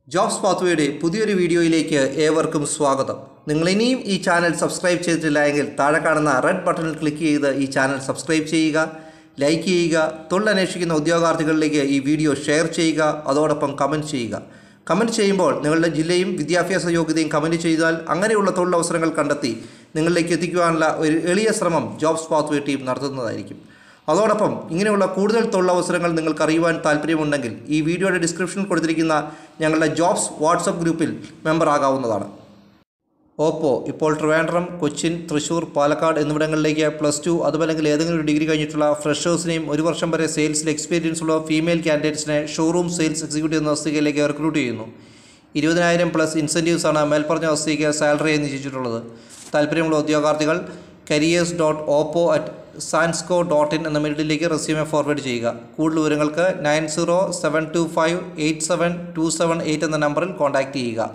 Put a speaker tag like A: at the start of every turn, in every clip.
A: jobs പാത്വേയുടെ പുതിയൊരു വീഡിയോയിലേക്ക് ഏവർക്കും സ്വാഗതം നിങ്ങൾ ഇനിയും ഈ ചാനൽ സബ്സ്ക്രൈബ് ചെയ്തിട്ടില്ല എങ്കിൽ താഴെ കാണുന്ന റെഡ് ബട്ടണിൽ ക്ലിക്ക് ചെയ്ത് ഈ ചാനൽ സബ്സ്ക്രൈബ് ചെയ്യുക ലൈക്ക് ചെയ്യുക തൊഴിലന്വേഷിക്കുന്ന ഉദ്യോഗാർത്ഥികളിലേക്ക് ഈ വീഡിയോ ഷെയർ ചെയ്യുക അതോടൊപ്പം കമൻറ്റ് ചെയ്യുക കമൻറ്റ് ചെയ്യുമ്പോൾ നിങ്ങളുടെ ജില്ലയും വിദ്യാഭ്യാസ യോഗ്യതയും കമൻറ്റ് ചെയ്താൽ അങ്ങനെയുള്ള തൊഴിലവസരങ്ങൾ കണ്ടെത്തി നിങ്ങളിലേക്ക് എത്തിക്കുവാനുള്ള ഒരു എളിയ ശ്രമം ജോബ്സ് പാത്വേ ടീം നടത്തുന്നതായിരിക്കും അതോടൊപ്പം ഇങ്ങനെയുള്ള കൂടുതൽ തൊഴിലവസരങ്ങൾ നിങ്ങൾക്ക് അറിയുവാൻ താല്പര്യമുണ്ടെങ്കിൽ ഈ വീഡിയോയുടെ ഡിസ്ക്രിപ്ഷനിൽ കൊടുത്തിരിക്കുന്ന ഞങ്ങളുടെ ജോബ്സ് വാട്സപ്പ് ഗ്രൂപ്പിൽ മെമ്പർ ആകാവുന്നതാണ് ഓപ്പോ ഇപ്പോൾ ട്രിവാൻഡ്രം കൊച്ചിൻ തൃശ്ശൂർ പാലക്കാട് എന്നിവിടങ്ങളിലേക്ക് പ്ലസ് ടു അതുമല്ലെങ്കിൽ ഏതെങ്കിലും ഒരു ഡിഗ്രി കഴിഞ്ഞിട്ടുള്ള ഫ്രഷേഴ്സിനെയും ഒരു വർഷം വരെ സെയിൽസിൽ എക്സ്പീരിയൻസ് ഉള്ള ഫീമെയിൽ കാൻഡിഡേറ്റ്സിനെ ഷോറൂം സെയിൽസ് എക്സിക്യൂട്ടീവ് തസ്തികയിലേക്ക് റിക്രൂട്ട് ചെയ്യുന്നു ഇരുപതിനായിരം പ്ലസ് ഇൻസെൻറ്റീവ്സ് ആണ് മേൽപ്പറഞ്ഞ തസ്തികയ്ക്ക് സാലറി നിശ്ചയിച്ചിട്ടുള്ളത് താല്പര്യമുള്ള ഉദ്യോഗാർത്ഥികൾ careers dot Oppo at sansco dot in എന്ന മെയിലിലേക്ക് റെസ്യൂമെ ഫോർവേഡ് ചെയ്യുക കൂടുതൽ വിവരങ്ങൾക്ക് nine zero seven two five eight seven two seven eight എന്ന നമ്പറിൽ കോൺടാക്റ്റ് ചെയ്യുക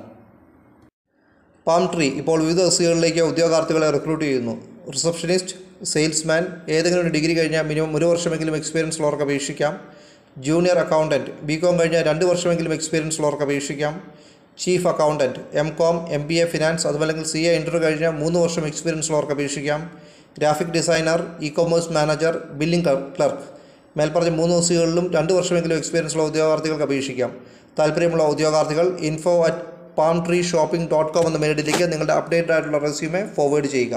A: പാം ട്രീ ഇപ്പോൾ വിവിധ തസ്തികകളിലേക്ക് ഉദ്യോഗാർത്ഥികളെ റിക്രൂട്ട് ചെയ്യുന്നു റിസപ്ഷനിസ്റ്റ് സെയിൽസ്മാൻ ഏതെങ്കിലും ഒരു ഡിഗ്രി കഴിഞ്ഞാൽ മിനിമം ഒരു വർഷമെങ്കിലും എക്സ്പീരിയൻസ് ഉള്ളവർക്ക് അപേക്ഷിക്കാം ജൂനിയർ അക്കൗണ്ടൻറ്റ് ബി കോം കഴിഞ്ഞാൽ രണ്ട് വർഷമെങ്കിലും എക്സ്പീരിയൻസ് ഉള്ളവർക്ക് അപേക്ഷിക്കാം chief accountant M Com M B A finance അതുമല്ലെങ്കിൽ സി എ ഇൻ്റർ കഴിഞ്ഞാൽ മൂന്ന് വർഷം എക്സ്പീരിയൻസ് ഉള്ളവർക്ക് അപേക്ഷിക്കാം graphic designer e commerce manager billing clerk മേൽപ്പറഞ്ഞ മൂന്ന് തസ്തികകളിലും രണ്ട് വർഷമെങ്കിലും എക്സ്പീരിയൻസ് ഉള്ള ഉദ്യോഗാർത്ഥികൾക്ക് അപേക്ഷിക്കാം താല്പര്യമുള്ള ഉദ്യോഗാർത്ഥികൾ info at palm tree shopping dot com എന്ന മെയിലിലേക്ക് നിങ്ങളുടെ അപ്ഡേറ്റഡ് ആയിട്ടുള്ള റെസ്യൂമെ ഫോർവേഡ് ചെയ്യുക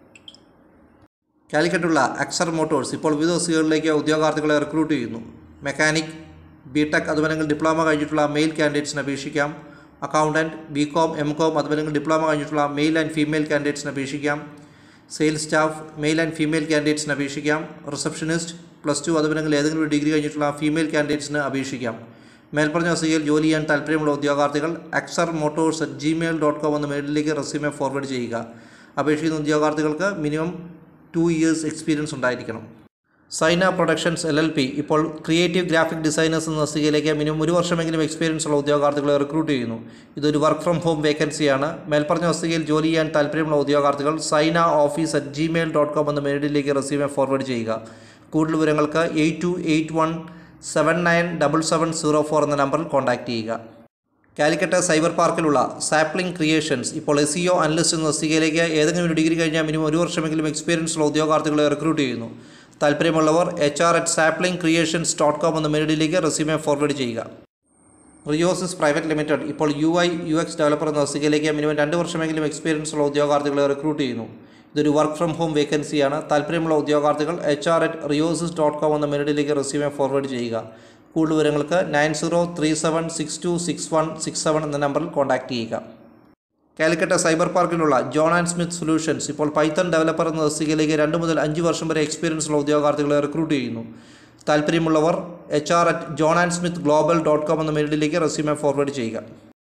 A: കാലിക്കറ്റുള്ള അക്സർ മോട്ടോഴ്സ് ഇപ്പോൾ വിവിധ തസ്തികകളിലേക്ക് ഉദ്യോഗാർത്ഥികളെ റിക്രൂട്ട് ചെയ്യുന്നു മെക്കാനിക് ബി ടെക് അതുമല്ലെങ്കിൽ ഡിപ്ലോമ കഴിഞ്ഞിട്ടുള്ള മെയിൽ കാൻഡിഡേറ്റ്സിന് അപേക്ഷിക്കാം accountant B Com M Com അതുമല്ലെങ്കിൽ ഡിപ്ലോമ കഴിഞ്ഞിട്ടുള്ള മെയിൽ ആൻഡ് ഫീമെയിൽ കാൻഡിഡേറ്റ്സിന് അപേക്ഷിക്കാം sales staff male and female കാൻഡിഡേറ്റ്സിന് അപേക്ഷിക്കാം റിസപ്ഷനിസ്റ്റ് പ്ലസ് ടു അതുമല്ലെങ്കിൽ ഏതെങ്കിലും ഒരു ഡിഗ്രി കഴിഞ്ഞിട്ടുള്ള ഫീമെയിൽ കാൻഡിഡേറ്റ്സിന് അപേക്ഷിക്കാം മേൽപ്പറഞ്ഞ തസ്തികയിൽ ജോലി ചെയ്യാൻ താല്പര്യമുള്ള ഉദ്യോഗാർത്ഥികൾ Aksar motors at Gmail dot com എന്ന മെയിലിലേക്ക് റെസ്യൂമെ ഫോർവേഡ് ചെയ്യുക അപേക്ഷിക്കുന്ന ഉദ്യോഗാർത്ഥികൾക്ക് മിനിമം ടു ഇയേഴ്സ് എക്സ്പീരിയൻസ് ഉണ്ടായിരിക്കണം Saina productions L L P ഇപ്പോൾ ക്രിയേറ്റീവ് ഗ്രാഫിക് ഡിസൈനേഴ്സ് എന്ന തസ്തികയിലേക്ക് മിനിമം ഒരു വർഷമെങ്കിലും എക്സ്പീരിയൻസ് ഉള്ള ഉദ്യോഗാർത്ഥികളെ റിക്രൂട്ട് ചെയ്യുന്നു ഇതൊരു വർക്ക് ഫ്രം ഹോം വേക്കൻസിയാണ് മേൽപ്പറഞ്ഞ തസ്തികയിൽ ജോലി ചെയ്യാൻ താല്പര്യമുള്ള ഉദ്യോഗാർത്ഥികൾ Saina office at Gmail dot com എന്ന മെയിലിലേക്ക് റെസ്യൂമെ ഫോർവേഡ് ചെയ്യുക കൂടുതൽ വിവരങ്ങൾക്ക് eight two eight one seven nine double seven zero four എന്ന നമ്പറിൽ കോൺടാക്റ്റ് ചെയ്യുക കാലിക്കറ്റ് സൈബർ പാർക്കിലുള്ള സാപ്ലിംഗ് ക്രിയേഷൻസ് ഇപ്പോൾ എസ് സിഒ അനലിസ്റ്റ് എന്ന തസ്തികയിലേക്ക് ഏതെങ്കിലും ഒരു ഡിഗ്രി കഴിഞ്ഞാൽ മിനിമം ഒരു വർഷമെങ്കിലും എക്സ്പീരിയൻസ് ഉള്ള ഉദ്യോഗാർത്ഥികളെ റിക്രൂട്ട് ചെയ്യുന്നു താല്പര്യമുള്ളവർ H R at sapling creations dot com എന്ന മെയിലിലേക്ക് റെസ്യൂമെ ഫോർവേഡ് ചെയ്യുക റിയോസിസ് പ്രൈവറ്റ് ലിമിറ്റഡ് ഇപ്പോൾ U I U X developer എന്ന തസ്തികയിലേക്ക് മിനിമം രണ്ട് വർഷമെങ്കിലും എക്സ്പീരിയൻസ് ഉള്ള ഉദ്യോഗാർത്ഥികളെ റിക്രൂട്ട് ചെയ്യുന്നു ഇതൊരു വർക്ക് ഫ്രം ഹോം വേക്കൻസിയാണ് താല്പര്യമുള്ള ഉദ്യോഗാർത്ഥികൾ H R at Reosys dot com എന്ന മെയിലിലേക്ക് റെസ്യൂമെ ഫോർവേഡ് ചെയ്യുക കൂടുതൽ വിവരങ്ങൾക്ക് nine zero three seven six two six one six seven എന്ന നമ്പറിൽ കോൺടാക്റ്റ് ചെയ്യുക കാലിക്കറ്റ് സൈബർ പാർക്കിലുള്ള ജോൺ ആൻഡ് സ്മിത്ത് സൊല്യൂഷൻസ് ഇപ്പോൾ പൈത്തൺ ഡെവലപ്പർ എന്ന തസ്തികയിലേക്ക് രണ്ട് മുതൽ അഞ്ച് വർഷം വരെ എക്സ്പീരിയൻസ് ഉള്ള ഉദ്യോഗാർത്ഥികളെ റിക്രൂട്ട് ചെയ്യുന്നു താല്പര്യമുള്ളവർ H R at John and Smith global dot com എന്ന മെയിലിലേക്ക് റെസ്യൂമെ ഫോർവേഡ് ചെയ്യുക